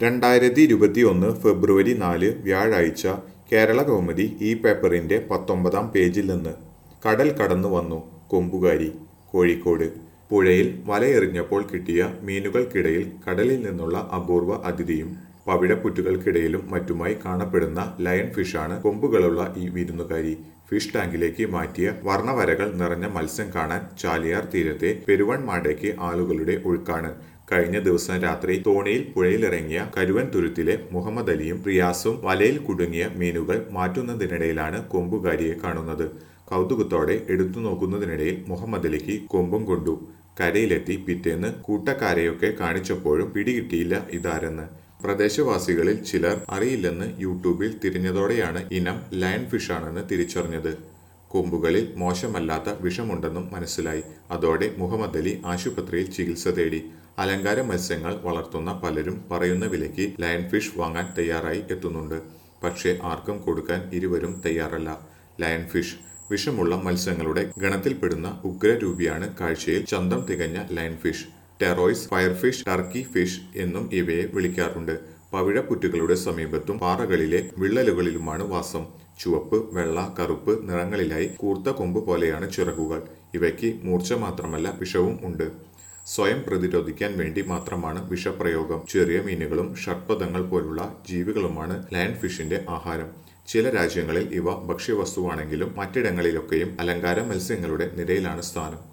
രണ്ടായിരത്തി ഇരുപത്തിയൊന്ന് ഫെബ്രുവരി നാല് വ്യാഴാഴ്ച കേരള കൗമുദി ഈ പേപ്പറിന്റെ പത്തൊമ്പതാം പേജിൽ നിന്ന് കടൽ കടന്നു വന്നു കൊമ്പുകാരി കോഴിക്കോട് പുഴയിൽ വലയെറിഞ്ഞപ്പോൾ കിട്ടിയ മീനുകൾക്കിടയിൽ കടലിൽ നിന്നുള്ള അപൂർവ അതിഥിയും പവിഴപ്പുറ്റുകൾക്കിടയിലും മറ്റുമായി കാണപ്പെടുന്ന ലയൺ ഫിഷാണ് കൊമ്പുകളുള്ള ഈ വിരുന്നുകാരി ഫിഷ് ടാങ്കിലേക്ക് മാറ്റിയ വർണ്ണവരകൾ നിറഞ്ഞ മത്സ്യം കാണാൻ ചാലിയാർ തീരത്തെ പെരുവൺമാടേക്ക് ആളുകളുടെ ഒഴുക്കാണ് കഴിഞ്ഞ ദിവസം രാത്രി തോണിയിൽ പുഴയിലിറങ്ങിയ കരുവൻ തുരുത്തിലെ മുഹമ്മദ് അലിയും റിയാസും വലയിൽ കുടുങ്ങിയ മീനുകൾ മാറ്റുന്നതിനിടയിലാണ് കൊമ്പുകാരിയെ കാണുന്നത് കൗതുകത്തോടെ എടുത്തു നോക്കുന്നതിനിടയിൽ മുഹമ്മദ് അലിക്ക് കൊമ്പും കൊണ്ടു കരയിലെത്തി പിറ്റേന്ന് കൂട്ടക്കാരെയൊക്കെ കാണിച്ചപ്പോഴും പിടികിട്ടിയില്ല ഇതാരെന്ന് പ്രദേശവാസികളിൽ ചിലർ അറിയില്ലെന്ന് യൂട്യൂബിൽ തിരിഞ്ഞതോടെയാണ് ഇനം ലയൺ ഫിഷാണെന്ന് തിരിച്ചറിഞ്ഞത് കൊമ്പുകളിൽ മോശമല്ലാത്ത വിഷമുണ്ടെന്നും മനസ്സിലായി അതോടെ മുഹമ്മദ് അലി ആശുപത്രിയിൽ ചികിത്സ തേടി അലങ്കാര മത്സ്യങ്ങൾ വളർത്തുന്ന പലരും പറയുന്ന വിലയ്ക്ക് ലയൺ ഫിഷ് വാങ്ങാൻ തയ്യാറായി എത്തുന്നുണ്ട് പക്ഷേ ആർക്കും കൊടുക്കാൻ ഇരുവരും തയ്യാറല്ല ലയൺ ഫിഷ് വിഷമുള്ള മത്സ്യങ്ങളുടെ ഗണത്തിൽപ്പെടുന്ന ഉഗ്രരൂപിയാണ് കാഴ്ചയിൽ ചന്തം തികഞ്ഞ lion fish pterois firefish turkey fish എന്നും ഇവയെ വിളിക്കാറുണ്ട് പവിഴപ്പുറ്റുകളുടെ സമീപത്തും പാറകളിലെ വിള്ളലുകളിലുമാണ് വാസം ചുവപ്പ് വെള്ള കറുപ്പ് നിറങ്ങളിലായി കൂർത്ത കൊമ്പ് പോലെയാണ് ചിറകുകൾ ഇവയ്ക്ക് മൂർച്ച മാത്രമല്ല വിഷവും ഉണ്ട് സ്വയം പ്രതിരോധിക്കാൻ വേണ്ടി മാത്രമാണ് വിഷപ്രയോഗം ചെറിയ മീനുകളും ഷഡ്പദങ്ങൾ പോലുള്ള ജീവികളുമാണ് ലാൻഡ് ഫിഷിന്റെ ആഹാരം ചില രാജ്യങ്ങളിൽ ഇവ ഭക്ഷ്യവസ്തുവാണെങ്കിലും മറ്റിടങ്ങളിലൊക്കെയും അലങ്കാര മത്സ്യങ്ങളുടെ നിരയിലാണ് സ്ഥാനം